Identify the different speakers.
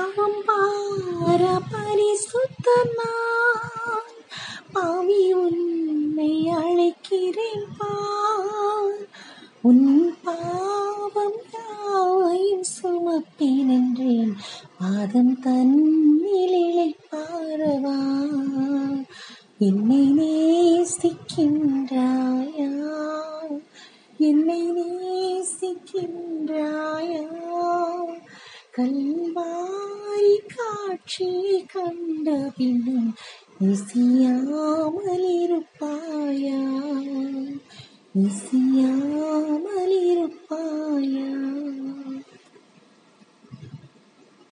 Speaker 1: பாவம் பார பரிசுத்தம் நான் பாவி உன்னை அழைக்கிறேன் பார் உன் பாவம் யாவையும் சுமப்பேன் என்றேன் பாதம் தன்னில் இழைப்பாரவா என்னை நேசிக்கின்றாயா என்னை நேசிக்கின்றாயா கல்வாரி காட்சியை கண்ட பின்னும் நேசியாமல் இருப்பாயா நேசியாமல் இருப்பாயா